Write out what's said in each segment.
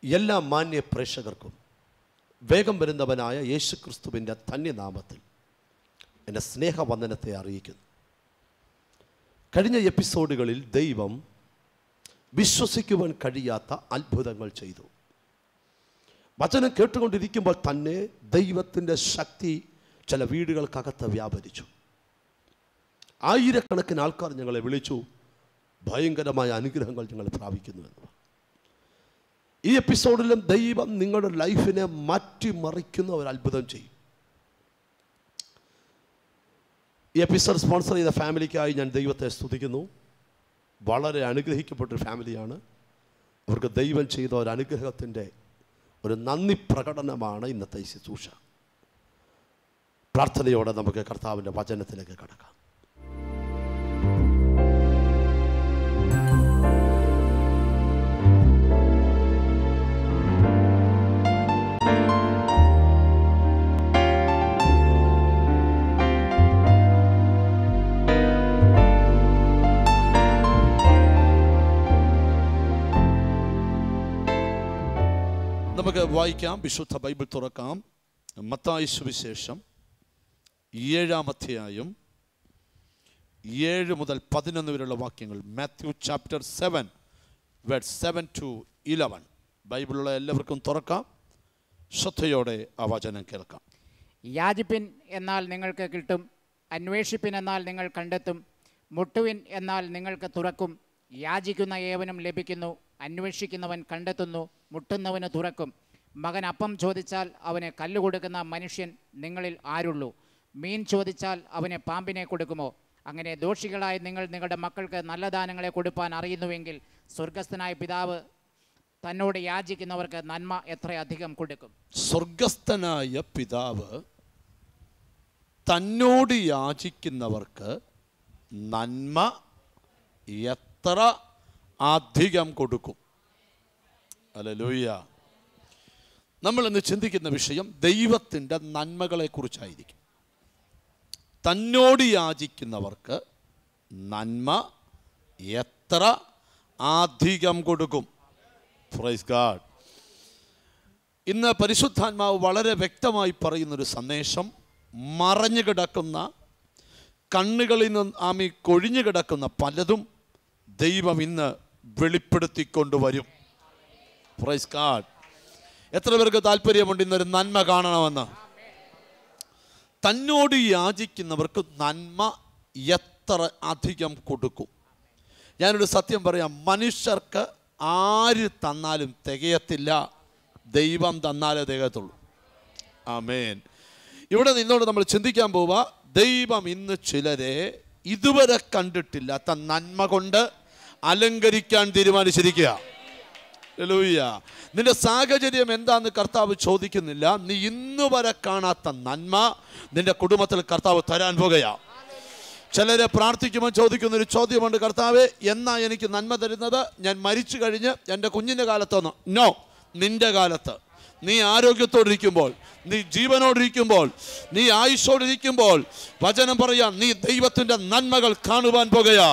എല്ലാ മാന്യ പ്രേക്ഷകർക്കും വേഗം വരുന്നവനായ യേശുക്രിസ്തുവിൻ്റെ ധന്യനാമത്തിൽ എൻ്റെ സ്നേഹവന്ദനത്തെ അറിയിക്കുന്നു കഴിഞ്ഞ എപ്പിസോഡുകളിൽ ദൈവം വിശ്വസിക്കുവാൻ കഴിയാത്ത അത്ഭുതങ്ങൾ ചെയ്തു വചനം കേട്ടുകൊണ്ടിരിക്കുമ്പോൾ തന്നെ ദൈവത്തിൻ്റെ ശക്തി ചില വീടുകൾക്കകത്ത് വ്യാപരിച്ചു ആയിരക്കണക്കിന് ആൾക്കാർ ഞങ്ങളെ വിളിച്ചു ഭയങ്കരമായ അനുഗ്രഹങ്ങൾ ഞങ്ങൾ പ്രാപിക്കുന്നു എന്ന് ഈ എപ്പിസോഡിലും ദൈവം നിങ്ങളുടെ ലൈഫിനെ മാറ്റിമറിക്കുന്ന ഒരു അത്ഭുതം ചെയ്യും ഈ എപ്പിസോഡ് സ്പോൺസർ ചെയ്ത ഫാമിലിക്കായി ഞാൻ ദൈവത്തെ സ്തുതിക്കുന്നു വളരെ അനുഗ്രഹിക്കപ്പെട്ട ഒരു ഫാമിലിയാണ് അവർക്ക് ദൈവം ചെയ്ത ഒരു അനുഗ്രഹത്തിൻ്റെ ഒരു നന്ദി പ്രകടനമാണ് ഇന്നത്തെ ഈ ശുശ്രൂഷ പ്രാർത്ഥനയോടെ നമുക്ക് കർത്താവിൻ്റെ വചനത്തിലേക്ക് കടക്കാം നമുക്ക് വായിക്കാം വിശുദ്ധ ബൈബിൾ തുറക്കാം മത്തായി സുവിശേഷം ഏഴാം അധ്യായം ഏഴ് മുതൽ പതിനൊന്ന് വരെയുള്ള വാക്യങ്ങൾ Matthew chapter seven word seven to eleven ബൈബിളുള്ള എല്ലാവർക്കും തുറക്കാം ശ്രദ്ധയോടെ ആ വചനം കേൾക്കാം യാചിപ്പിൻ എന്നാൽ നിങ്ങൾക്ക് കിട്ടും അന്വേഷിപ്പിൻ എന്നാൽ നിങ്ങൾ കണ്ടെത്തും മുട്ടുവിൻ എന്നാൽ നിങ്ങൾക്ക് തുറക്കും യാചിക്കുന്ന ഏവനും ലഭിക്കുന്നു അന്വേഷിക്കുന്നവൻ കണ്ടെത്തുന്നു മുട്ടുന്നവന് തുറക്കും മകൻ അപ്പം ചോദിച്ചാൽ അവന് കല്ല് കൊടുക്കുന്ന മനുഷ്യൻ നിങ്ങളിൽ ആരുള്ളൂ മീൻ ചോദിച്ചാൽ അവന് പാമ്പിനെ കൊടുക്കുമോ അങ്ങനെ ദോഷികളായി നിങ്ങൾ നിങ്ങളുടെ മക്കൾക്ക് നല്ല ദാനങ്ങളെ കൊടുപ്പാൻ അറിയുന്നുവെങ്കിൽ സ്വർഗസ്ഥനായ പിതാവ് തന്നോട് യാചിക്കുന്നവർക്ക് നന്മ എത്രയധികം കൊടുക്കും സ്വർഗസ്ഥനായ പിതാവ് തന്നോട് യാചിക്കുന്നവർക്ക് നന്മ എത്ര അധികം കൊടുക്കും അല്ലൂയ്യ നമ്മൾ ഇന്ന് ചിന്തിക്കുന്ന വിഷയം ദൈവത്തിൻ്റെ നന്മകളെക്കുറിച്ചായിരിക്കും തന്നോട് യാചിക്കുന്നവർക്ക് നന്മ എത്ര അധികം കൊടുക്കും പ്രൈസ് ഗാഡ് ഇന്ന് പരിശുദ്ധാത്മാവ് വളരെ വ്യക്തമായി പറയുന്നൊരു സന്ദേശം മറഞ്ഞു കിടക്കുന്ന കണ്ണുകളിൽ നിന്ന് ആമി കൊഴിഞ്ഞു കിടക്കുന്ന പലതും ദൈവം ഇന്ന് വെളിപ്പെടുത്തിക്കൊണ്ടുവരും പ്രൈസ് ഗാഡ് എത്ര പേർക്ക് താല്പര്യമുണ്ട് ഇന്നൊരു നന്മ കാണണമെന്ന് തന്നോട് യാചിക്കുന്നവർക്ക് നന്മ എത്ര അധികം കൊടുക്കും ഞാനൊരു സത്യം പറയാം മനുഷ്യർക്ക് ആര് തന്നാലും തികയത്തില്ല ദൈവം തന്നാലേ തികയത്തുള്ളൂ ആമേൻ ഇവിടെ നിന്നോട് നമ്മൾ ചിന്തിക്കാൻ പോവുക ദൈവം ഇന്ന് ചിലരെ ഇതുവരെ കണ്ടിട്ടില്ലാത്ത നന്മ കൊണ്ട് അലങ്കരിക്കാൻ തീരുമാനിച്ചിരിക്കുക ഹല്ലേലൂയ. നിന്റെ സാഹചര്യം എന്താന്ന് കർത്താവ് ചോദിക്കുന്നില്ല നീ ഇന്നു വരെ കാണാത്ത നന്മ നിന്റെ കുടുംബത്തിൽ കർത്താവ് തരാൻ പോകുകയാ ചിലരെ പ്രാർത്ഥിക്കുമ്പോൾ ചോദിക്കുന്ന ഒരു ചോദ്യമുണ്ട് കർത്താവെ എന്നാ എനിക്ക് നന്മ തരുന്നത് ഞാൻ മരിച്ചു കഴിഞ്ഞ് എൻ്റെ കുഞ്ഞിൻ്റെ കാലത്തൊന്ന് നോ നിന്റെ കാലത്ത് നീ ആരോഗ്യത്തോടിരിക്കുമ്പോൾ നീ ജീവനോടിരിക്കുമ്പോൾ നീ ആയുഷോടിരിക്കുമ്പോൾ വചനം പറയാം നീ ദൈവത്തിൻ്റെ നന്മകൾ കാണുവാൻ പോകുകയാ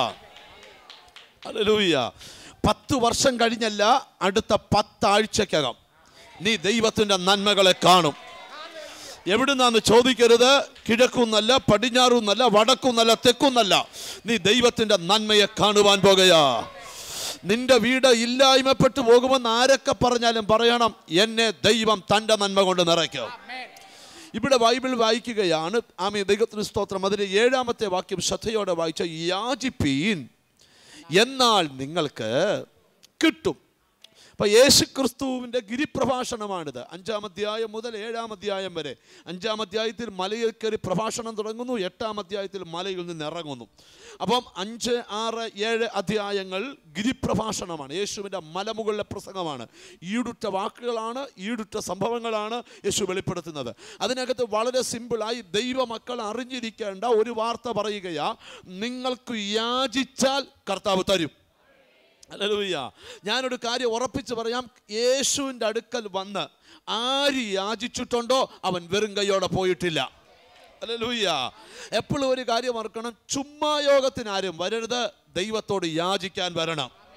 ഹല്ലേലൂയ പത്ത് വർഷം കഴിഞ്ഞല്ല അടുത്ത പത്താഴ്ചക്കകം നീ ദൈവത്തിൻ്റെ നന്മകളെ കാണും എവിടുന്നാന്ന് ചോദിക്കരുത് കിഴക്കുന്നല്ല പടിഞ്ഞാറുന്നല്ല വടക്കുന്നല്ല തെക്കുന്നല്ല നീ ദൈവത്തിൻ്റെ നന്മയെ കാണുവാൻ പോകുകയാ നിന്റെ വീട് ഇല്ലായ്മപ്പെട്ടു പോകുമെന്ന് ആരൊക്കെ പറഞ്ഞാലും പറയണം എന്നെ ദൈവം തൻ്റെ നന്മ കൊണ്ട് നിറയ്ക്കും ഇവിടെ ബൈബിൾ വായിക്കുകയാണ് ആമി ദൈവത്തിന് സ്തോത്രം അതിന്റെ ഏഴാമത്തെ വാക്യം ശ്രദ്ധയോടെ വായിച്ച യാചിപ്പീൻ എന്നാൽ നിങ്ങൾക്ക് കിട്ടും അപ്പൊ യേശു ക്രിസ്തുവിൻ്റെ ഗിരിപ്രഭാഷണമാണിത് അഞ്ചാം അധ്യായം മുതൽ ഏഴാം അധ്യായം വരെ അഞ്ചാം അധ്യായത്തിൽ മലയിൽ കയറി പ്രഭാഷണം തുടങ്ങുന്നു എട്ടാം അധ്യായത്തിൽ മലയിൽ നിന്ന് ഇറങ്ങുന്നു അപ്പം അഞ്ച് ആറ് ഏഴ് അധ്യായങ്ങൾ ഗിരിപ്രഭാഷണമാണ് യേശുവിൻ്റെ മലമുകളിലെ പ്രസംഗമാണ് ഈടുറ്റ വാക്കുകളാണ് ഈടുറ്റ സംഭവങ്ങളാണ് യേശു വെളിപ്പെടുത്തുന്നത് അതിനകത്ത് വളരെ സിമ്പിളായി ദൈവമക്കൾ അറിഞ്ഞിരിക്കേണ്ട ഒരു വാർത്ത പറയുകയാ നിങ്ങൾക്ക് യാചിച്ചാൽ കർത്താവ് തരും അല്ലൂയ്യ ഞാനൊരു കാര്യം ഉറപ്പിച്ച് പറയാം യേശുവിൻ്റെ അടുക്കൽ വന്ന് ആര് യാചിച്ചിട്ടുണ്ടോ അവൻ വെറും കൈയോടെ പോയിട്ടില്ല അല്ലൂയ്യ എപ്പോഴും ഒരു കാര്യം ഓർക്കണം ചുമ്മാ യോഗത്തിന് ആരും വരരുത് ദൈവത്തോട് യാചിക്കാൻ വരണം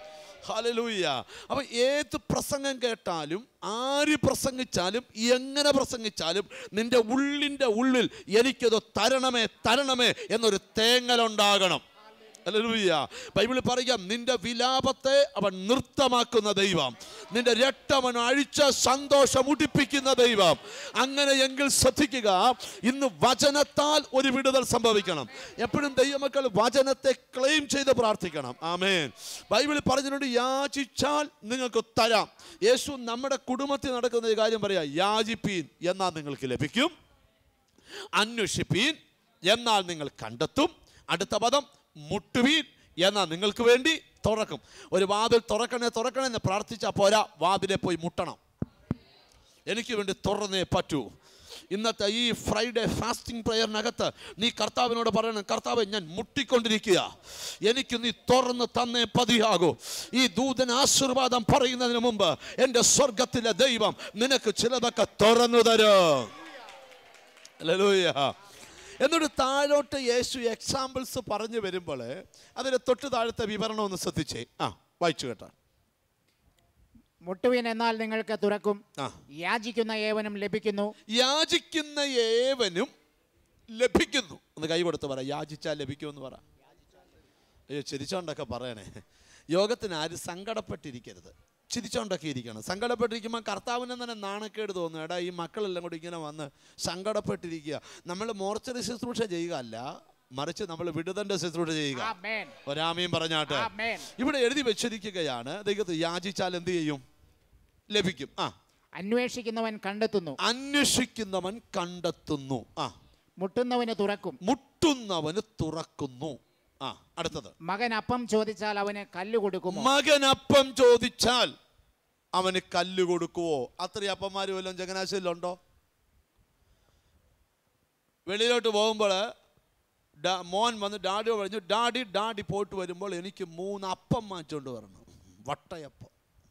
ഹല്ലേലൂയ അപ്പൊ ഏത് പ്രസംഗം കേട്ടാലും ആര് പ്രസംഗിച്ചാലും എങ്ങനെ പ്രസംഗിച്ചാലും നിന്റെ ഉള്ളിൻ്റെ ഉള്ളിൽ എനിക്കത് തരണമേ തരണമേ എന്നൊരു തേങ്ങലുണ്ടാകണം ഹല്ലേലൂയ ബൈബിളിൽ പറയാം നിന്റെ വിലാപത്തെ അവൻ നൃത്തമാക്കുന്ന ദൈവം നിന്റെ രക്തമൻ അഴിച്ച സന്തോഷം ഉടിപ്പിക്കുന്ന ദൈവം അങ്ങനെയെങ്കിൽ ശ്രദ്ധിക്കുക ഇന്ന് വചനത്താൽ ഒരു വിടുതൽ സംഭവിക്കണം എപ്പോഴും ദൈവമക്കൾ വചനത്തെ ക്ലെയിം ചെയ്ത് പ്രാർത്ഥിക്കണം ആമേൻ ബൈബിളിൽ പറഞ്ഞിട്ടുണ്ട് യാചിച്ചാൽ നിങ്ങൾക്ക് തരാം യേശു നമ്മുടെ കുടുംബത്തിൽ നടക്കുന്ന ഒരു കാര്യം പറയാം യാചിപ്പീൻ എന്നാൽ നിങ്ങൾക്ക് ലഭിക്കും അന്വേഷിപ്പീൻ എന്നാൽ നിങ്ങൾ കണ്ടെത്തും അടുത്ത പദം മുട്ടുവീൻ എന്നാൽ നിങ്ങൾക്ക് വേണ്ടി തുറക്കും ഒരു വാതിൽ തുറക്കണേ തുറക്കണേ എന്ന് പ്രാർത്ഥിച്ചാൽ പോരാ വാതിലെ പോയി മുട്ടണം എനിക്ക് വേണ്ടി തുറന്നേ പറ്റൂ ഇന്നത്തെ ഈ ഫ്രൈഡേ ഫാസ്റ്റിംഗ് പ്രയറിനകത്ത് നീ കർത്താവിനോട് പറയണം കർത്താവ് ഞാൻ മുട്ടിക്കൊണ്ടിരിക്കുക എനിക്ക് നീ തുറന്ന് തന്നേ പതിയാകൂ ഈ ദൂതൻ ആശീർവാദം പറയുന്നതിന് മുമ്പ് എൻ്റെ സ്വർഗത്തിലെ ദൈവം നിനക്ക് ചിലതൊക്കെ തുറന്നു തരും ഹല്ലേലൂയ എന്നിട്ട് താഴോട്ട് യേശു എക്സാമ്പിൾസ് പറഞ്ഞു വരുമ്പോൾ അതിന് തൊട്ട് താഴത്തെ വിവരണം ഒന്ന് ശ്രദ്ധിച്ചേ ആ വായിച്ചു കേട്ടാ മുട്ടുവിൻ എന്നാൽ നിങ്ങൾക്ക് തുറക്കും ആ യാചിക്കുന്ന ഏവനും ലഭിക്കുന്നു യാചിക്കുന്ന ഏവനും ലഭിക്കുന്നു ഒന്ന് കൈ കൊടുത്ത് പറ യാചിച്ചാൽ ലഭിക്കുമെന്ന് പറ അയ്യോ ചിരിച്ചോണ്ടൊക്കെ പറയണേ യോഗത്തിന് ആരും സങ്കടപ്പെട്ടിരിക്കരുത് ചിരിച്ചോണ്ടൊക്കെ ഇരിക്കണം സങ്കടപ്പെട്ടിരിക്കുമ്പോൾ കർത്താവിനെ തന്നെ നാണക്കേട് തോന്നും എടാ ഈ മക്കളെല്ലാം കൂടി ഇങ്ങനെ വന്ന് സങ്കടപ്പെട്ടിരിക്കുക നമ്മൾ മോർച്ചറി ശുശ്രൂഷ ചെയ്യുക അല്ല മറിച്ച് നമ്മൾ വിടുതൻ്റെ ശുശ്രൂഷ ചെയ്യുക ആമേൻ ഒരാമയും പറഞ്ഞാട്ട് ആമേൻ ഇവിടെ എഴുതി വെച്ചിരിക്കുകയാണ് ദൈവത്തെ യാചിച്ചാൽ എന്ത് ചെയ്യും ലഭിക്കും ആ അന്വേഷിക്കുന്നവൻ കണ്ടെത്തുന്നു അന്വേഷിക്കുന്നവൻ കണ്ടെത്തുന്നു ആ മുട്ടുന്നവന് തുറക്കും മുട്ടുന്നവന് തുറക്കുന്നു ആ അടുത്തത് മകൻ അപ്പം ചോദിച്ചാൽ അവന് കല്ല് കൊടുക്കുമോ മകൻ അപ്പം ചോദിച്ചാൽ അവന് കല്ല് കൊടുക്കുവോ അത്രയും അപ്പന്മാർ വല്ലതും ചങ്ങനാശ്ശേരിയിലുണ്ടോ വെളിയിലോട്ട് പോകുമ്പോൾ മോൻ വന്ന് ഡാഡിയോട് പറഞ്ഞു ഡാഡി ഡാഡി പോയിട്ട് വരുമ്പോൾ എനിക്ക് മൂന്ന് അപ്പം വാങ്ങിച്ചുകൊണ്ട് വരണം വട്ടയപ്പം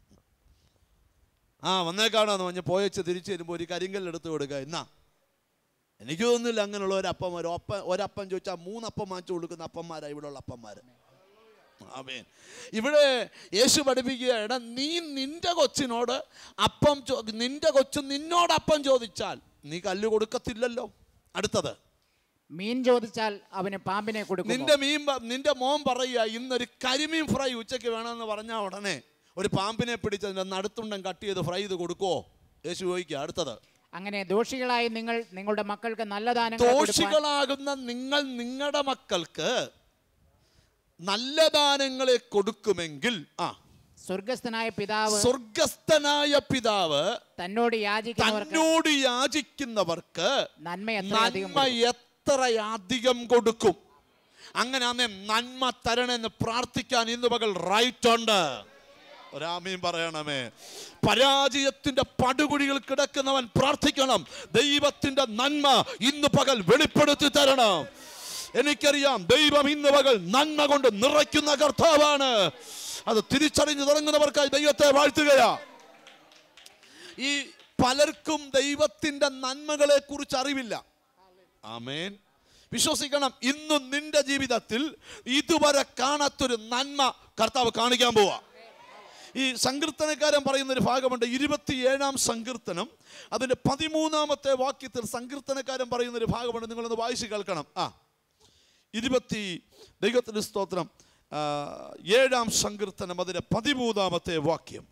ആ വന്നേക്കാണോന്ന് പറഞ്ഞ് പോയച്ച് തിരിച്ചു വരുമ്പോൾ ഒരു കരിങ്കല്ലെടുത്ത് കൊടുക്കുക എന്നാ എനിക്ക് തോന്നുന്നില്ല അങ്ങനെയുള്ള ഒരപ്പം ഒരു ഒപ്പം ഒരപ്പം ചോദിച്ചാൽ മൂന്നപ്പം വാങ്ങിച്ചു കൊടുക്കുന്ന അപ്പന്മാരാണ് ഇവിടെയുള്ള അപ്പന്മാർ ആമേൻ ഇവിടെ യേശു പഠിപ്പിക്കുക എടാ നീ നിന്റെ കൊച്ചിനോട് അപ്പം ചോ നിന്റെ കൊച്ചു നിന്നോട് അപ്പം ചോദിച്ചാൽ നീ കല്ല് കൊടുക്കത്തില്ലല്ലോ അടുത്തത് മീൻ ചോദിച്ചാൽ അവന് പാമ്പിനെ കൊടുക്കുമോ നിന്റെ മീൻ പ- നിന്റെ മോൻ പറയുക ഇന്നൊരു കരിമീൻ ഫ്രൈ ഉച്ചയ്ക്ക് വേണമെന്ന് പറഞ്ഞാൽ ഉടനെ ഒരു പാമ്പിനെ പിടിച്ച് അതിൻ്റെ നടുത്തുണ്ടം കട്ട് ചെയ്ത് ഫ്രൈ ചെയ്ത് കൊടുക്കുവോ യേശു ചോദിക്കുക അടുത്തത് അങ്ങനെ ദോഷികളായി നിങ്ങൾ നിങ്ങളുടെ മക്കൾക്ക് നല്ല ദാനങ്ങൾ കൊടുപ്പാൻ ദോഷികളാകുന്ന നിങ്ങൾ നിങ്ങളുടെ മക്കൾക്ക് നല്ല ദാനങ്ങളെ കൊടുക്കുമെങ്കിൽ ആ സ്വർഗസ്ഥനായ പിതാവ് സ്വർഗസ്ഥനായ പിതാവ് തന്നോട് യാചിക്കുന്നവർക്ക് തന്നോട് യാചിക്കുന്നവർക്ക് നന്മ എത്രയധികം നന്മ എത്രയധികം കൊടുക്കും അങ്ങനെ അന്നേ നന്മ തരണമെന്ന് പ്രാർത്ഥിക്കാൻ ഇന്ന് പകൽ റൈറ്റ് ഉണ്ട് ഒരാമയും പറയണമേ പരാജയത്തിന്റെ പടുകുഴികൾ കിടക്കുന്നവൻ പ്രാർത്ഥിക്കണം ദൈവത്തിന്റെ നന്മ ഇന്ന് പകൽ വെളിപ്പെടുത്തി തരണം എനിക്കറിയാം ദൈവം ഇന്ന് പകൽ നന്മ കൊണ്ട് നിറയ്ക്കുന്ന കർത്താവാണ് അത് തിരിച്ചറിഞ്ഞു തുടങ്ങുന്നവർക്കായി ദൈവത്തെ വാഴ്ത്തുകയാ ഈ പലർക്കും ദൈവത്തിന്റെ നന്മകളെ കുറിച്ച് അറിവില്ല ആമേൻ വിശ്വസിക്കണം ഇന്നും നിന്റെ ജീവിതത്തിൽ ഇതുവരെ കാണാത്തൊരു നന്മ കർത്താവ് കാണിക്കാൻ പോവാ ഈ സങ്കീർത്തനക്കാരൻ പറയുന്ന ഒരു ഭാഗമുണ്ട് ഇരുപത്തിയേഴാം സങ്കീർത്തനം അതിന്റെ പതിമൂന്നാമത്തെ വാക്യത്തിൽ സങ്കീർത്തനക്കാരൻ പറയുന്ന ഒരു ഭാഗമുണ്ട് നിങ്ങളൊന്ന് വായിച്ച് കേൾക്കണം ആ ഇരുപത്തി ദൈവത്തിന്റെ സ്തോത്രം ആ, ഏഴാം സങ്കീർത്തനം അതിന്റെ പതിമൂന്നാമത്തെ വാക്യം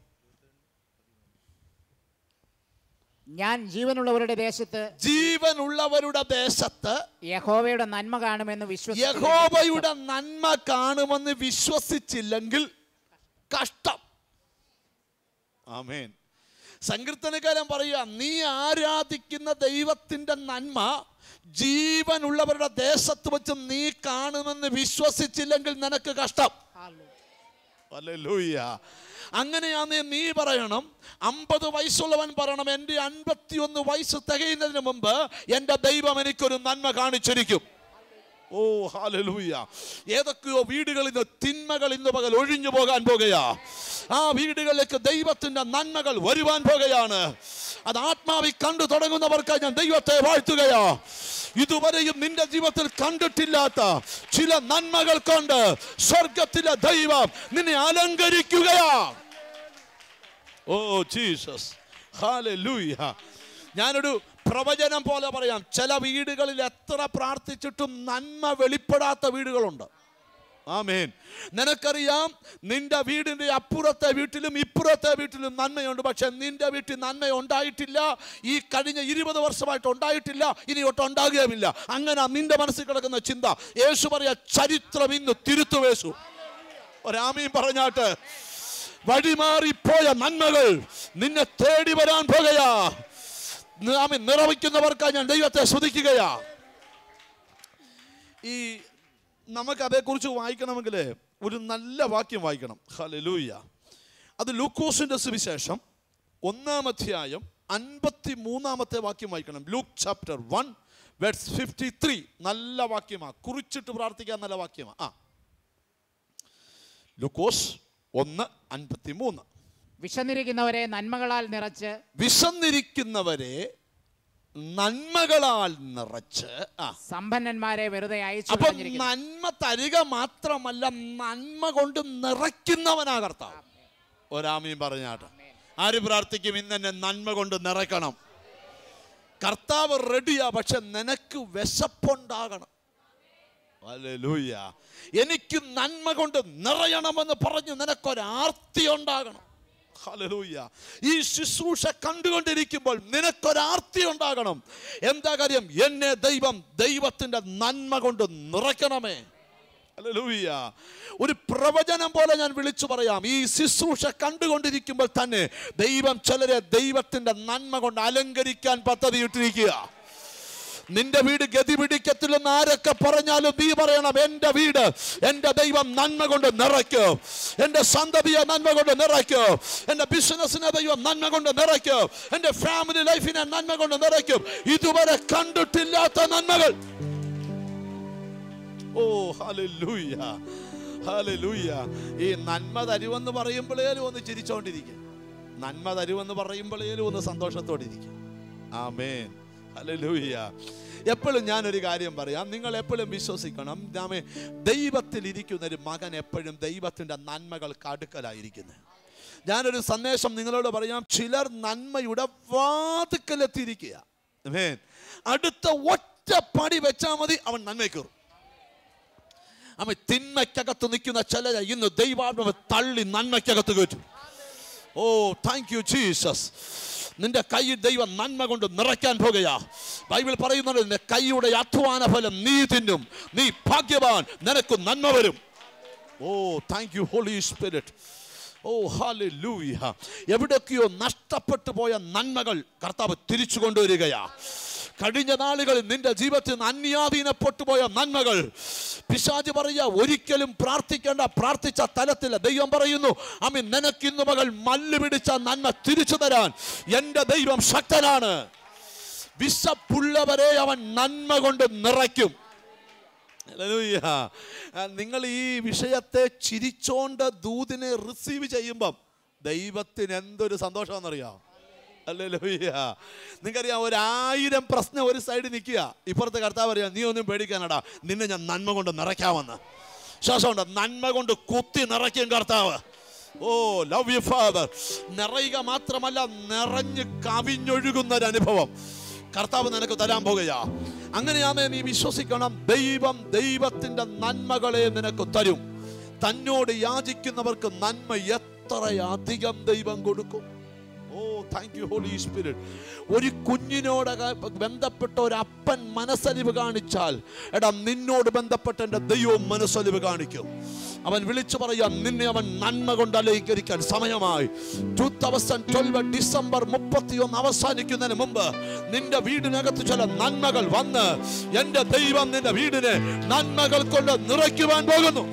ഞാൻ ജീവനുള്ളവരുടെ ദേശത്ത് ജീവനുള്ളവരുടെ ദേശത്ത് യഹോവയുടെ നന്മ കാണുമെന്ന് വിശ്വസിച്ചു യഹോവയുടെ നന്മ കാണുമെന്ന് വിശ്വസിച്ചില്ലെങ്കിൽ കഷ്ടം ആമേൻ സങ്കീർത്തനക്കാരൻ പറയുക നീ ആരാധിക്കുന്ന ദൈവത്തിന്റെ നന്മ ജീവനുള്ളവരുടെ ദേശത്ത് വെച്ച് നീ കാണുമെന്ന് വിശ്വസിച്ചില്ലെങ്കിൽ നിനക്ക് കഷ്ടം ഹല്ലേലൂയ അങ്ങനെയാന്നേ നീ പറയണം അമ്പത് വയസ്സുള്ളവൻ പറയണം എൻ്റെ അൻപത്തിയൊന്ന് വയസ്സ് തികയുന്നതിന് മുമ്പ് എൻ്റെ ദൈവം എനിക്കൊരു നന്മ കാണിച്ചിരിക്കും ഓ ഹാലലൂയ ഏതൊക്കെയോ വീടുകളിൽ നിന്ന് തിന്മകൾ ഇന്ന് പകൽ ഒഴിഞ്ഞു പോകാൻ പോകുകയാ ആ വീടുകളിലേക്ക് ദൈവത്തിന്റെ നന്മകൾ വരുവാൻ പോകുകയാണ് അത് ആത്മാവിൽ കണ്ടു തുടങ്ങുന്നവർക്ക് ഞാൻ ദൈവത്തെ വാഴ്ത്തുകയാ ഇതുവരെയും നിന്റെ ജീവിതത്തിൽ കണ്ടിട്ടില്ലാത്ത ചില നന്മകൾ കൊണ്ട് സ്വർഗത്തിലെ ദൈവം നിന്നെ അലങ്കരിക്കുകയാ ഓ ജീസസ് ഹാലൂയ ഞാനൊരു പ്രവചനം പോലെ പറയാം ചില വീടുകളിൽ എത്ര പ്രാർത്ഥിച്ചിട്ടും നന്മ വെളിപ്പെടാത്ത വീടുകളുണ്ട് ആമേൻ നിനക്കറിയാം നിന്റെ വീടിന്റെ അപ്പുറത്തെ വീട്ടിലും ഇപ്പുറത്തെ വീട്ടിലും നന്മയുണ്ട് പക്ഷെ നിന്റെ വീട്ടിൽ നന്മ ഉണ്ടായിട്ടില്ല ഈ കഴിഞ്ഞ ഇരുപത് വർഷമായിട്ട് ഉണ്ടായിട്ടില്ല ഇനി ഒട്ടും ഉണ്ടാകുകയുമില്ല അങ്ങനെ നിന്റെ മനസ്സിൽ കിടക്കുന്ന ചിന്ത യേശു പറയാ ചരിത്രം ഇന്ന് തിരുത്തുവേശു ഒരാമീൻ പറഞ്ഞാട്ട് വഴിമാറിപ്പോയ നന്മകൾ നിന്നെ തേടി വരാൻ പോകുകയാ ആമീൻ നിറവിക്കുന്നവർക്കായി ഞാൻ ദൈവത്തെ സ്തുതിക്കുകയാ ഈ നമുക്ക് അതേക്കുറിച്ച് വായിക്കണമെങ്കിൽ ഒരു നല്ല വാക്യം വായിക്കണം ഹലലൂയ അത് ലൂക്കോസിന്റെ സുവിശേഷം ഒന്നാം അധ്യായം അൻപത്തി മൂന്നാമത്തെ വാക്യം വായിക്കണം Luke chapter one words fifty three നല്ല വാക്യമാണ് കുറിച്ചിട്ട് പ്രാർത്ഥിക്കാൻ നല്ല വാക്യമാണ് ആ ലൂക്കോസ് ഒന്ന് അൻപത്തി മൂന്ന് വിശന്നിരിക്കുന്നവരെ നന്മകളാൽ നിറച്ച് വിശന്നിരിക്കുന്നവരെ നന്മകളാൽ നിറച്ച് ആ സമ്പന്നന്മാരെ വെറുതെ അയച്ചു അപ്പൊ കളഞ്ഞിരിക്കുന്നു നന്മ തരിക മാത്രമല്ല നന്മ കൊണ്ട് നിറയ്ക്കുന്നവനാ കർത്താവ് ഒരാമയും പറഞ്ഞാട്ട് ആര് പ്രാർത്ഥിക്കും ഇന്ന് എന്നെ നന്മ കൊണ്ട് നിറയ്ക്കണം കർത്താവ് റെഡിയാ പക്ഷെ നിനക്ക് വിശപ്പുണ്ടാകണം ഹല്ലേലൂയ എനിക്ക് നന്മ കൊണ്ട് നിറയണമെന്ന് പറഞ്ഞു നിനക്കൊരാർത്തി ഉണ്ടാകണം ഹല്ലേലൂയ ഈ ശുശ്രൂഷ കണ്ടുകൊണ്ടിരിക്കുമ്പോൾ നിനക്കൊരാർത്തി ഉണ്ടാകണം എന്താ കാര്യം എന്നെ ദൈവം ദൈവത്തിന്റെ നന്മ കൊണ്ട് നിറയ്ക്കണമേ ഹല്ലേലൂയ ഒരു പ്രവചനം പോലെ ഞാൻ വിളിച്ചു പറയാം ഈ ശുശ്രൂഷ കണ്ടുകൊണ്ടിരിക്കുമ്പോൾ തന്നെ ദൈവം ചിലരെ ദൈവത്തിന്റെ നന്മ കൊണ്ട് അലങ്കരിക്കാൻ പദ്ധതിയിട്ടിരിക്കുക നിന്റെ വീട് ഗതി പിടിക്കത്തില്ലെന്ന് ആരൊക്കെ പറഞ്ഞാലും നീ പറയണം എൻ്റെ വീട് എൻ്റെ ദൈവം നന്മ കൊണ്ട് നിറയ്ക്കും എൻ്റെ സന്തതിയെ നന്മ കൊണ്ട് നിറയ്ക്കും എൻ്റെ ബിസിനസ്സിനെ ദൈവം നന്മ കൊണ്ട് നിറയ്ക്കും എൻ്റെ ഫാമിലി ലൈഫിനെ നന്മ കൊണ്ട് നിറയ്ക്കും ഇതുവരെ കണ്ടിട്ടില്ലാത്ത നന്മകൾ ഓ ഹല്ലേലൂയ ഹല്ലേലൂയ ഈ നന്മ തരുമെന്ന് പറയുമ്പോഴേലും ഒന്ന് ചിരിച്ചോണ്ടിരിക്കും നന്മ തരുമെന്ന് പറയുമ്പോഴേലും ഒന്ന് സന്തോഷത്തോടെ ഇരിക്കും ആമേൻ ഹല്ലേലൂയ എപ്പോഴും ഞാനൊരു കാര്യം പറയാം നിങ്ങൾ എപ്പോഴും വിശ്വസിക്കണം ഞാമേ ദൈവത്തിൽ ഇരിക്കുന്ന ഒരു മകൻ എപ്പോഴും ദൈവത്തിൻ്റെ നന്മകൾ കടുക്കലായിരിക്കുന്നത് ഞാനൊരു സന്ദേശം നിങ്ങളോട് പറയാം ചിലർ നന്മയുടെ വാതുക്കലെത്തിയിരിക്കുക ആമേൻ അടുത്ത ഒറ്റ പടി വെച്ചാൽ മതി അവൻ നന്മയ്ക്കേറും അവൻ തിന്മയ്ക്കകത്ത് നിൽക്കുന്ന ചിലരെ ഇന്ന് ദൈവാത്മാവ് തള്ളി നന്മയ്ക്കകത്ത് കയറ്റും ഓ താങ്ക് യു ജീസസ് നിന്റെ കൈയിൽ ദൈവം നന്മ കൊണ്ട് നിറയ്ക്കാൻ പോകുകയാ ബൈബിൾ പറയുന്നത് നിന്റെ കൈയുടെ അധ്വാന ഫലം നീ തിന്നും നീ ഭാഗ്യവാൻ നിനക്ക് നന്മ വരും oh thank you holy spirit oh hallelujah എവിടൊക്കെയോ നഷ്ടപ്പെട്ടു പോയ നന്മകൾ കർത്താവ് തിരിച്ചു കൊണ്ടുവരികയാ കഴിഞ്ഞ നാളുകളിൽ നിന്റെ ജീവിതത്തിൽ നിന്ന് അന്യാധീനപ്പെട്ടു പോയ നന്മകൾ പിശാജ് പറയുക ഒരിക്കലും പ്രാർത്ഥിക്കേണ്ട പ്രാർത്ഥിച്ച തലത്തില്ല ദൈവം പറയുന്നു അമ്മ നിനക്കിന്നു മകൾ മല്ല് പിടിച്ച നന്മ തിരിച്ചു തരാൻ എൻ്റെ ദൈവം ശക്തനാണ് വിശപ്പുള്ളവരെ അവൻ നന്മ കൊണ്ട് നിറയ്ക്കും ഹല്ലേലൂയ. ആ, നിങ്ങൾ ഈ വിഷയത്തെ ചിരിച്ചോണ്ട് ദൂതിനെ റിസീവ് ചെയ്യുമ്പം ദൈവത്തിന് എന്തൊരു സന്തോഷമാണെന്നറിയാം അല്ലൂയ്യ നിങ്ങൾക്കറിയാം ഒരായിരം പ്രശ്നം ഒരു സൈഡിൽ നിൽക്കുക ഇപ്പുറത്തെ കർത്താവ് അറിയാം നീ ഒന്നും പേടിക്കാനടാ നിന്നെ ഞാൻ നന്മ കൊണ്ട് നിറയ്ക്കാമെന്ന് ശ്വാസമുണ്ട് നന്മ കൊണ്ട് കുത്തി നിറയ്ക്കും കർത്താവ് ഓ ലവ് യു ഫാദർ നിറയുക മാത്രമല്ല നിറഞ്ഞ് കവിഞ്ഞൊഴുകുന്ന ഒരു അനുഭവം കർത്താവ് നിനക്ക് തരാൻ പോകുകയാ അങ്ങനെയാണേ നീ വിശ്വസിക്കണം ദൈവം ദൈവത്തിന്റെ നന്മകളെ നിനക്ക് തരും തന്നോട് യാചിക്കുന്നവർക്ക് നന്മ എത്രയധികം ദൈവം കൊടുക്കും oh thank you holy spirit ഒരു കുഞ്ഞിനോട് ക- ബന്ധപ്പെട്ട ഒരു അപ്പൻ മനസ്സലിവ് കാണിച്ചാൽ എടാ നിന്നോട് ബന്ധപ്പെട്ട എൻ്റെ ദൈവവും മനസ്സലിവ് കാണിക്കും അവൻ വിളിച്ചു പറയാം നിന്നെ അവൻ നന്മ കൊണ്ട് അലങ്കരിക്കാൻ സമയമായി ടൂ തൗസൻഡ് ട്വൽവ് ഡിസംബർ മുപ്പത്തി ഒന്ന് അവസാനിക്കുന്നതിന് മുമ്പ് നിന്റെ വീടിനകത്ത് ചില നന്മകൾ വന്ന് എൻ്റെ ദൈവം നിന്റെ വീടിനെ നന്മകൾ കൊണ്ട് നിറയ്ക്കുവാൻ പോകുന്നു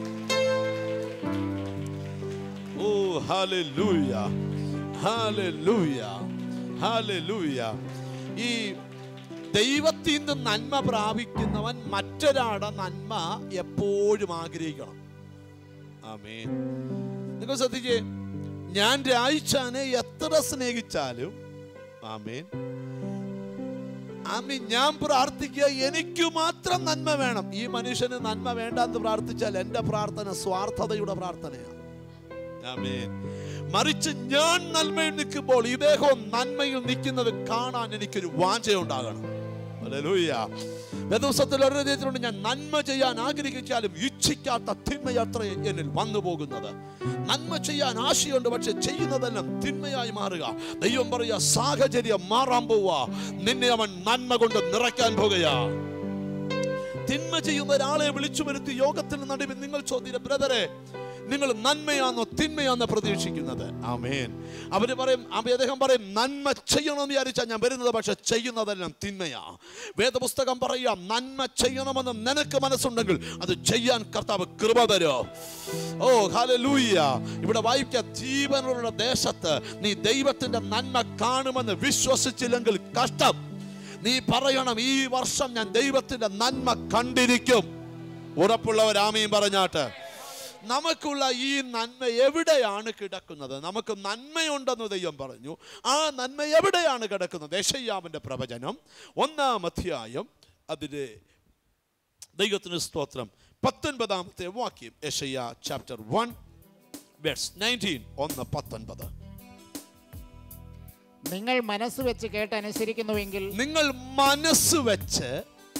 ഓ ഹാലൂയ ഹാലൂയ ഹാലൂയ ഈ ദൈവത്തിൽ നിന്ന് നന്മ പ്രാപിക്കുന്നവൻ മറ്റൊരാളുടെ നന്മ എപ്പോഴും ആഗ്രഹിക്കണം ആമേൻ നിങ്ങൾ ശ്രദ്ധിച്ചേ ഞാൻ രായിച്ചാനെ എത്ര സ്നേഹിച്ചാലും ആമേൻ ആമി ഞാൻ പ്രാർത്ഥിക്കുക എനിക്ക് മാത്രം നന്മ വേണം ഈ മനുഷ്യന് നന്മ വേണ്ടാന്ന് പ്രാർത്ഥിച്ചാൽ എൻ്റെ പ്രാർത്ഥന സ്വാർത്ഥതയുടെ പ്രാർത്ഥനയാണ് ആമേൻ. മറിച്ച് ഞാൻ നന്മയിൽ നിൽക്കുമ്പോൾ ഇദ്ദേഹവും നന്മയിൽ നിൽക്കുന്നത് കാണാൻ എനിക്കൊരു വാഞ്ചയുണ്ടാകണം ഹല്ലേലൂയ. വേദപുസ്തകത്തിൽ ഒരു രീതിയിലുണ്ട് ഞാൻ നന്മ ചെയ്യാൻ ആഗ്രഹിച്ചാലും ഇച്ഛിക്കാത്ത തിന്മയത്ര എന്നിൽ വന്നു പോകുന്നത് നന്മ ചെയ്യാൻ ആശയുണ്ട് പക്ഷെ ചെയ്യുന്നതെല്ലാം തിന്മയായി മാറുക ദൈവം പറയുക സാഹചര്യം മാറാൻ പോവുക നിന്നെ അവൻ നന്മ കൊണ്ട് നിറയ്ക്കാൻ പോകുകയാ തിന്മ ചെയ്യുന്ന ഒരാളെ വിളിച്ചു വരുത്തി യോഗത്തിന് നടുവിൽ നിങ്ങൾ ചോദ്യം ബ്രദറെ നിങ്ങൾ നന്മയാണോ തിന്മയാണോ പ്രതീക്ഷിക്കുന്നത് ആമേൻ അവര് പറയും അവ- അദ്ദേഹം പറയും നന്മ ചെയ്യണമെന്ന് വിചാരിച്ചാൽ ഞാൻ വരുന്നത് പക്ഷെ ചെയ്യുന്നതെല്ലാം തിന്മയാ വേദപുസ്തകം പറയാം നന്മ ചെയ്യണമെന്ന് നിനക്ക് മനസ്സുണ്ടെങ്കിൽ അത് ചെയ്യാൻ കർത്താവ് കൃപ തരോ ഓ ഹാലലൂയ ഇവിടെ വായിക്ക ജീവനുള്ള ദേശത്ത് നീ ദൈവത്തിന്റെ നന്മ കാണുമെന്ന് വിശ്വസിച്ചില്ലെങ്കിൽ കഷ്ടം നീ പറയണം ഈ വർഷം ഞാൻ ദൈവത്തിന്റെ നന്മ കണ്ടിരിക്കും ഉറപ്പുള്ളവർ ആമയും പറഞ്ഞാട്ട് നമുക്കുള്ള ഈ നന്മ എവിടെയാണ് കിടക്കുന്നത് നമുക്ക് നന്മയുണ്ടെന്ന് ദൈവം പറഞ്ഞു ആ നന്മ എവിടെയാണ് കിടക്കുന്നത് യശയ്യാവിൻ്റെ പ്രവചനം ഒന്നാം അധ്യായം അതിലെ ദൈവത്തിന് സ്തോത്രം പത്തൊൻപതാമത്തെ വാക്യം യശയ്യ ചാപ്റ്റർ വൺ വേഴ്സ് നയൻറ്റീൻ ഒന്ന് പത്തൊൻപത് നിങ്ങൾ മനസ്സ് വെച്ച് കേട്ടനുസരിക്കുന്നുവെങ്കിൽ നിങ്ങൾ മനസ്സ് വെച്ച്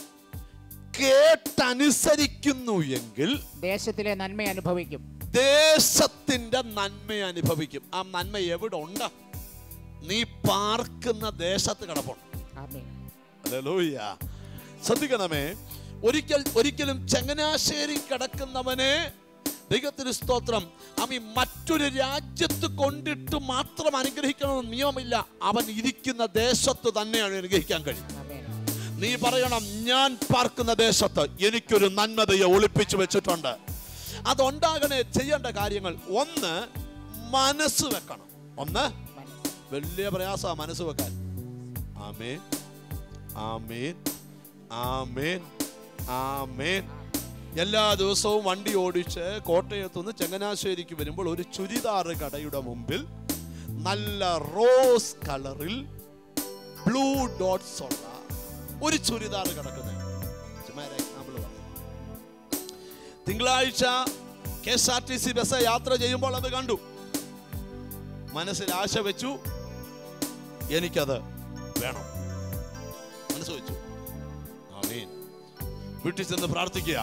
കേട്ടനുസരിക്കുന്നു എങ്കിൽ ദേശത്തിലെ നന്മ അനുഭവിക്കും ദേശത്തിന്റെ നന്മ അനുഭവിക്കും ആ നന്മ എവിടെ ഉണ്ട് നീ പാർക്കുന്ന ദേശത്ത് കിടപ്പുണ്ട് ആമേൻ ഹല്ലേലൂയ. ശ്രദ്ധിക്കണമേ ഒരിക്കൽ ഒരിക്കലും ചങ്ങനാശ്ശേരി കിടക്കുന്നവനെ ദൈവത്തിന് സ്തോത്രം അമ്മ മറ്റൊരു രാജ്യത്ത് കൊണ്ടിട്ട് മാത്രം അനുഗ്രഹിക്കണമെന്ന് നിയമമില്ല അവൻ ഇരിക്കുന്ന ദേശത്ത് തന്നെയാണ് അനുഗ്രഹിക്കാൻ കഴിയും ആമേൻ നീ പറയണം ഞാൻ പാർക്കുന്ന ദേശത്ത് എനിക്കൊരു നന്മതയെ ഒളിപ്പിച്ചു വെച്ചിട്ടുണ്ട് അതുണ്ടാകണേ ചെയ്യേണ്ട കാര്യങ്ങൾ ഒന്ന് മനസ്സ് വെക്കണം ഒന്ന് മനസ്സ് വലിയ പ്രയാസ മനസ്സ് വെക്കാൻ ആമേൻ ആമേൻ ആമേൻ ആമേൻ എല്ലാ ദിവസവും വണ്ടി ഓടിച്ച് കോട്ടയത്തു നിന്ന് ചങ്ങനാശ്ശേരിക്ക് വരുമ്പോൾ ഒരു ചുരിദാറ് കടയുടെ മുമ്പിൽ നല്ല റോസ് കളറിൽ ബ്ലൂ ഡോട്ട്സ് ഉള്ള ഒരു ചുരിദാർ കിടക്കുന്നത് ചുമ്മാ ഒരു എക്സാമ്പിൾ പറഞ്ഞു തിങ്കളാഴ്ച K S R T C bus യാത്ര ചെയ്യുമ്പോൾ അത് കണ്ടു മനസ്സിൽ ആശ വെച്ചു എനിക്കത് വേണം മനസ്സ് വെച്ചു ആമീൻ വീട്ടിൽ ചെന്ന് പ്രാർത്ഥിക്കുക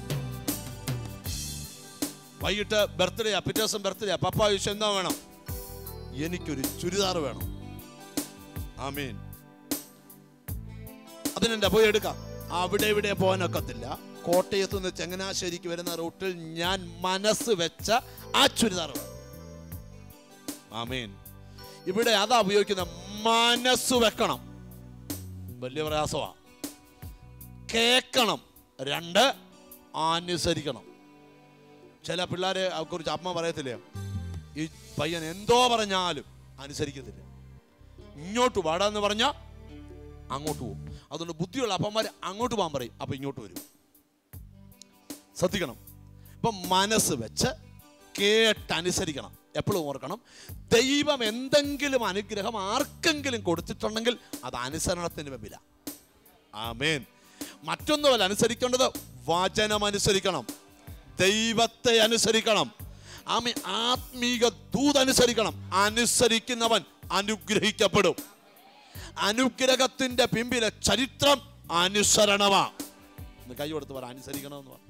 വൈകിട്ട് ബർത്ത്ഡേ പിറ്റേ ദിവസം ബർത്ത്ഡേ പപ്പ ചോദിച്ചു എന്താ വേണം എനിക്കൊരു ചുരിദാർ വേണം ആമീൻ അതിനെന്താ പോയി എടുക്കാം അവിടെ ഇവിടെ പോകാനൊക്കത്തില്ല കോട്ടയത്ത് നിന്ന് ചങ്ങനാശ്ശേരിക്ക് വരുന്ന റൂട്ടിൽ ഞാൻ മനസ്സ് വെച്ച ആ ചുരിദാർ വേണം ആമീൻ ഇവിടെ അതാ ഉപയോഗിക്കുന്ന മനസ്സ് വെക്കണം വലിയ പ്രയാസമാ കേക്കണം രണ്ട് അനുസരിക്കണം ചില പിള്ളേരെ കുറിച്ച് അമ്മ പറയത്തില്ലേ ഈ പയ്യൻ എന്തോ പറഞ്ഞാലും അനുസരിക്കത്തില്ല ഇങ്ങോട്ട് വാടാന്ന് പറഞ്ഞാൽ അങ്ങോട്ട് പോകും അതുകൊണ്ട് ബുദ്ധിയുള്ള അപ്പന്മാർ അങ്ങോട്ട് പോകാൻ പറയും അപ്പൊ ഇങ്ങോട്ട് വരും ശ്രദ്ധിക്കണം ഇപ്പൊ മനസ്സ് വെച്ച് കേട്ടനുസരിക്കണം എപ്പോഴും ഓർക്കണം ദൈവം എന്തെങ്കിലും അനുഗ്രഹം ആർക്കെങ്കിലും കൊടുത്തിട്ടുണ്ടെങ്കിൽ അത് അനുസരണത്തിന് മുമ്പില ആമേൻ മറ്റൊന്നുമല്ല അനുസരിക്കേണ്ടത് വചനം അനുസരിക്കണം ദൈവത്തെ അനുസരിക്കണം ആമേ ആത്മീക ദൂതനുസരിക്കണം അനുസരിക്കുന്നവൻ അനുഗ്രഹിക്കപ്പെടും അനുഗ്രഹത്തിന്റെ പിമ്പിലെ ചരിത്രം അനുസരണമാ ഒന്ന് കൈ കൊടുത്ത് പറ അനുസരിക്കണമെന്ന് പറ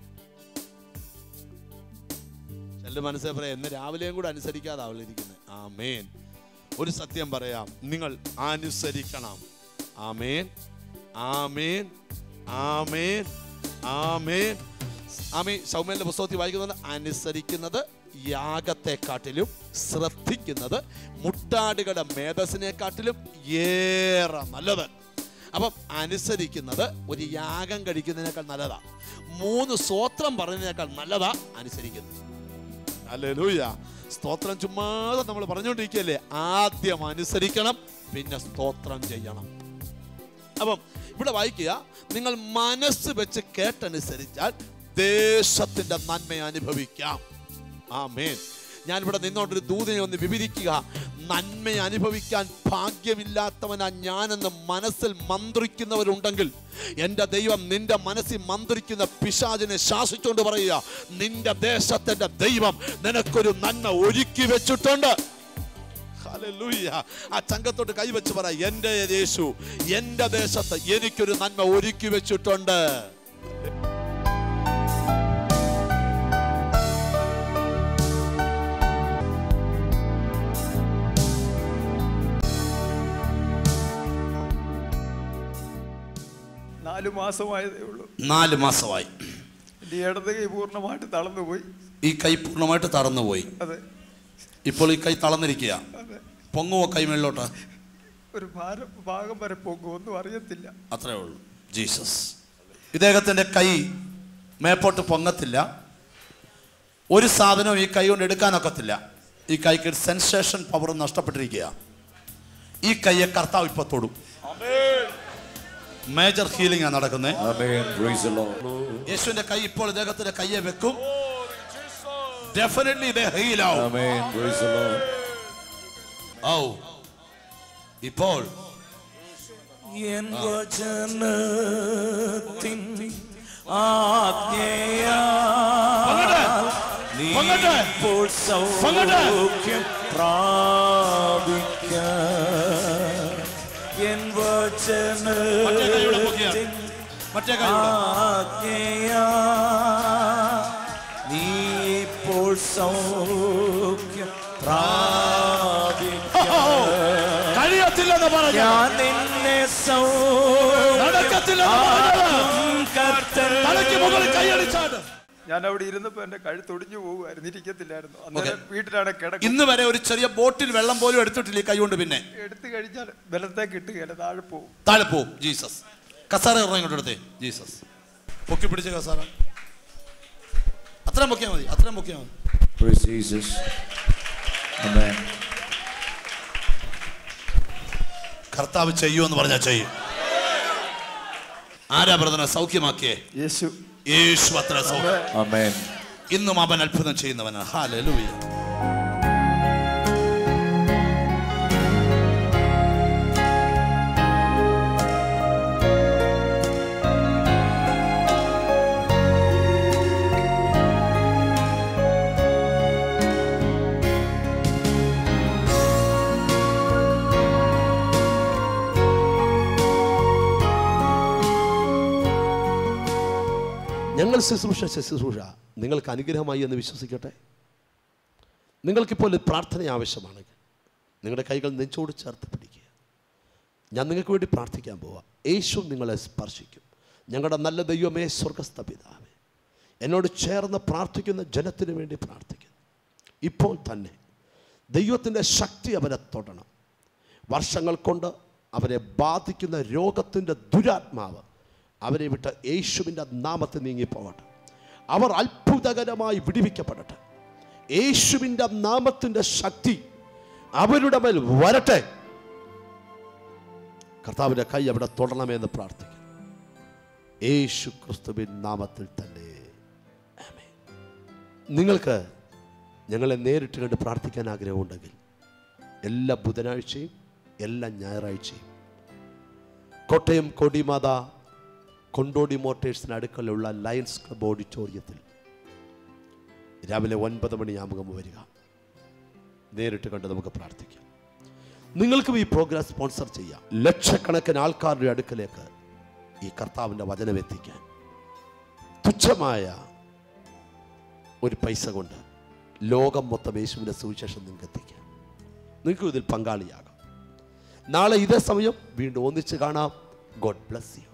ചെല്ലു മനസ്സിൽ പറയാം എന്നെ രാവിലെയും കൂടെ അനുസരിക്കാതെ അവളിരിക്കുന്നത് ആമേൻ ഒരു സത്യം പറയാം നിങ്ങൾ അനുസരിക്കണം ആമേൻ ആമേൻ ആമേൻ ആമേൻ ആമേ സൗമ്യന്റെ പുസ്തകത്തിൽ വായിക്കുന്നത് അനുസരിക്കുന്നത് യാഗത്തെക്കാട്ടിലും ശ്രദ്ധിക്കുന്നത് മുട്ടാടുകളുടെ മേധസ്സിനെക്കാട്ടിലും ഏറെ നല്ലത് അപ്പം അനുസരിക്കുന്നത് ഒരു യാഗം കഴിക്കുന്നതിനേക്കാൾ നല്ലതാ മൂന്ന് സ്വോത്രം പറയുന്നതിനേക്കാൾ നല്ലതാ അനുസരിക്കുന്നത് അല്ലേലൂയ സ്തോത്രം ചുമ്മാതെ നമ്മൾ പറഞ്ഞുകൊണ്ടിരിക്കുകയല്ലേ ആദ്യം അനുസരിക്കണം പിന്നെ സ്തോത്രം ചെയ്യണം അപ്പം ഇവിടെ വായിക്കുക നിങ്ങൾ മനസ്സ് വെച്ച് കേട്ടനുസരിച്ചാൽ ദേശത്തിന്റെ നന്മ അനുഭവിക്കാം ആമേൻ ഞാനിവിടെ നിന്നോണ്ടൊരു ദൂതിനെ ഒന്ന് വിവരിക്കുക നന്മ അനുഭവിക്കാൻ ഭാഗ്യമില്ലാത്തവനാ ഞാനെന്ന് മനസ്സിൽ മന്ത്രിക്കുന്നവരുണ്ടെങ്കിൽ എൻ്റെ ദൈവം നിന്റെ മനസ്സിൽ മന്ത്രിക്കുന്ന പിശാചിനെ ശാസിച്ചുകൊണ്ട് പറയുക നിന്റെ ദേശത്തിൻ്റെ ദൈവം നിനക്കൊരു നന്മ ഒരുക്കി വെച്ചിട്ടുണ്ട് ഹല്ലേലൂയ. ആ ചങ്കത്തോട്ട് കൈവച്ച് പറ എൻ്റെ യേശു എൻ്റെ ദേശത്ത് എനിക്കൊരു നന്മ ഒരുക്കി വെച്ചിട്ടുണ്ട് നാലു മാസമായതേ ഉള്ളൂ നാല് മാസമായി എൻ്റെ ഇടത് കൈ പൂർണ്ണമായിട്ട് തളർന്നുപോയി ഈ കൈ പൂർണ്ണമായിട്ട് തറന്നുപോയി അതെ ഇപ്പോൾ ഈ കൈ തളർന്നിരിക്കുക അതെ പൊങ്ങുവോ കൈ മേളിലോട്ട് ഒരു ഭാരം ഭാഗം വരെ പോകും ഒന്നും അറിയത്തില്ല അത്രേ ഉള്ളൂ ജീസസ് ഇദ്ദേഹത്തിൻ്റെ കൈ മേപ്പോട്ട് പൊങ്ങത്തില്ല ഒരു സാധനവും ഈ കൈ കൊണ്ട് എടുക്കാനൊക്കത്തില്ല ഈ കൈക്ക് സെൻസേഷൻ പവർ നഷ്ടപ്പെട്ടിരിക്കുക ഈ കൈയെ കർത്താവ് ഇപ്പൊ തൊടും മേജർ ഹീലിംഗ് ആണ് നടക്കുന്നത് Amen. Praise the Lord. യേശുവിന്റെ കൈ ഇപ്പോൾ ഇദ്ദേഹത്തിന്റെ കയ്യെ വെക്കും ഡെഫിനറ്റ്ലി ഹീലാവും Amen. Praise the Lord. ഔ ഇപ്പോൾ എൻ വചനത്തിൻ ആജ്ഞയാ നീ പൊങ്ങട്ടെ. ഇപ്പോൾ പൊങ്ങട്ടെ. സൗഖ്യം പ്രാപിക്ക എൻ മറ്റേ കൈയുടെ പൊക്കിയാണ്. വചനത്തിൻ മറ്റേ കൈയുടെ ആജ്ഞയാ നീ ഇപ്പോൾ സൗഖ്യം പ്രാപിക്ക കഴിയത്തില്ലെന്ന് പറഞ്ഞു ഞാൻ നിന്നെ നടക്കത്തില്ലെന്ന് പറഞ്ഞത്. കർത്തൻ തലയ്ക്ക് മുകളിൽ കൈയടിച്ചാണ് ഞാൻ അവിടെ ഇരുന്നപ്പോൾ എൻ്റെ കഴുത്തൊടിഞ്ഞു പോകുമായിരുന്നു ഇരിക്കത്തില്ലായിരുന്നു അന്നേരം വീട്ടിലാണ് കിടക്കും ഇന്ന് വരെ ഒരു ചെറിയ ബോട്ടിൽ വെള്ളം പോലും എടുത്തിട്ടില്ല ഈ കൈ കൊണ്ട് പിന്നെ എടുത്തു കഴിഞ്ഞാൽ ബലത്തെ കിട്ടുകയില്ല താഴെ പോകും താഴെ പോവും ജീസസ് കസാര ഇറങ്ങിട്ട് എടുത്തേ ജീസസ് പൊക്കി പിടിച്ച കസാര അത്രയും പൊക്കിയാൽ മതി അത്രയും പൊക്കിയാൽ മതി Praise Jesus. Amen. കർത്താവ് ചെയ്യുമെന്ന് പറഞ്ഞാൽ ചെയ്യും ആരാ പ്രധാന സൗഖ്യമാക്കിയേ യേശു യേശു അത്ര സൗഖ്യം Amen. ഇന്നും അവൻ അത്ഭുതം ചെയ്യുന്നവനാണ് ഹാലൂയ ഞങ്ങൾ ശുശ്രൂഷ ശുശ്രൂഷ നിങ്ങൾക്ക് അനുഗ്രഹമായി എന്ന് വിശ്വസിക്കട്ടെ നിങ്ങൾക്കിപ്പോൾ ഒരു പ്രാർത്ഥന ആവശ്യമാണെങ്കിൽ നിങ്ങളുടെ കൈകൾ നെഞ്ചോട് ചേർത്ത് പിടിക്കുക ഞാൻ നിങ്ങൾക്ക് വേണ്ടി പ്രാർത്ഥിക്കാൻ പോവാം യേശു നിങ്ങളെ സ്പർശിക്കും ഞങ്ങളുടെ നല്ല ദൈവമേ സ്വർഗസ്ഥ പിതാവേ എന്നോട് ചേർന്ന് പ്രാർത്ഥിക്കുന്ന ജനത്തിന് വേണ്ടി പ്രാർത്ഥിക്കുന്നു ഇപ്പോൾ തന്നെ ദൈവത്തിൻ്റെ ശക്തി അവരെ തൊടണം വർഷങ്ങൾ കൊണ്ട് അവരെ ബാധിക്കുന്ന രോഗത്തിൻ്റെ ദുരാത്മാവ് അവരെ വിട്ട് യേശുവിൻ്റെ നാമത്തിൽ നീങ്ങിപ്പോകട്ടെ അവർ അത്ഭുതകരമായി വിടിവിക്കപ്പെടട്ടെ യേശുവിൻ്റെ നാമത്തിൻ്റെ ശക്തി അവരുടെ മേൽ വരട്ടെ കർത്താവിൻ്റെ കൈ അവിടെ തൊടണമെന്ന് പ്രാർത്ഥിക്കുന്നു യേശു ക്രിസ്തുവിൻ നാമത്തിൽ തന്നെ ആമേൻ. നിങ്ങൾക്ക് ഞങ്ങളെ നേരിട്ട് കണ്ട് പ്രാർത്ഥിക്കാൻ ആഗ്രഹമുണ്ടെങ്കിൽ എല്ലാ ബുധനാഴ്ചയും എല്ലാ ഞായറാഴ്ചയും കോട്ടയം കൊടിമാത കൊണ്ടോടി മോട്ടേഴ്സിന് അടുക്കലുള്ള ലയൺസ് ക്ലബ് ഓഡിറ്റോറിയത്തിൽ രാവിലെ ഒൻപത് മണിയാകുമ്പോൾ വരിക നേരിട്ട് കണ്ട് നമുക്ക് പ്രാർത്ഥിക്കാം നിങ്ങൾക്കും ഈ പ്രോഗ്രാം സ്പോൺസർ ചെയ്യാം ലക്ഷക്കണക്കിന് ആൾക്കാരുടെ അടുക്കലേക്ക് ഈ കർത്താവിൻ്റെ വചനം എത്തിക്കാൻ തുച്ഛമായ ഒരു പൈസ കൊണ്ട് ലോകം മൊത്തം യേശുവിൻ്റെ സുവിശേഷം നിങ്ങൾക്ക് എത്തിക്കാം നിങ്ങൾക്കും ഇതിൽ പങ്കാളിയാകാം നാളെ ഇതേ സമയം വീണ്ടും ഒന്നിച്ച് കാണാം ഗോഡ് ബ്ലസ് യു